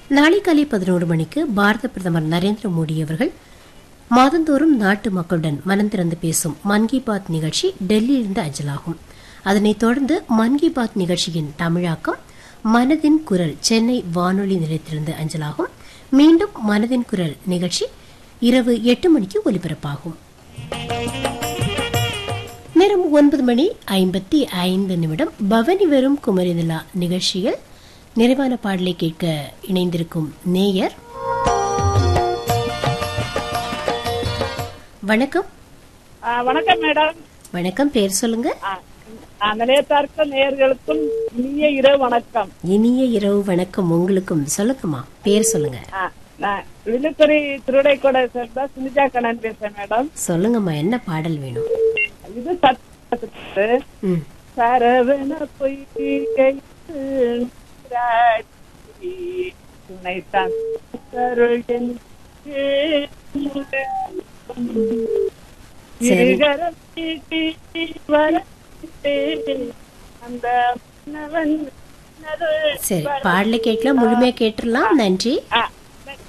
நாளை காலை பதினோரு மணிக்கு பாரத பிரதமர் நரேந்திர மோடி அவர்கள் மாதந்தோறும் நாட்டு மக்களுடன் மனம் திறந்து பேசும் மன் கி பாத் நிகழ்ச்சி டெல்லியிலிருந்து அஞ்சலாகும் அதனைத் தொடர்ந்து மன் கி பாத் நிகழ்ச்சியின் தமிழாக்கம் மனதின் குரல் சென்னை வானொலி நிலையத்திலிருந்து அஞ்சலாகும் மீண்டும் மனதின் குரல் நிகழ்ச்சி இரவு எட்டு மணிக்கு ஒலிபரப்பாகும் நேரம் ஒன்பது மணி ஐம்பத்தி ஐந்து நிமிடம் பவனி வரும் குமரி நிலா நிகழ்ச்சியில் நிறைவான பாடலை கேட்க இணைந்திருக்கும் நேயர் வணக்கம் ஆ, வணக்கம் மேடம் வணக்கம் பேர் சொல்லுங்க ஆ, ஆ, நிலையத்தார்க்கும் நேயர்களுக்கும் இனிய இரவு வணக்கம் இனிய இரவு வணக்கம் உங்களுக்கும் சொல்லுங்கம்மா பேர் சொல்லுங்க ஆ, நான் விழுப்புரி திருடைக்கோடை சேர்ந்த சுனிதா கண்ணன் பேசுறேன் மேடம் சொல்லுங்கம்மா என்ன பாடல் வேணும் இது சத்து ம் சரவண பொய்கை நீராடி துணை தருள் இருகரம் நீட்டி வரட்டே அந்த மன்னவன் சரி பாடலை கேட்கலாம் முழுமையா கேட்டுடலாம் நன்றி ஆ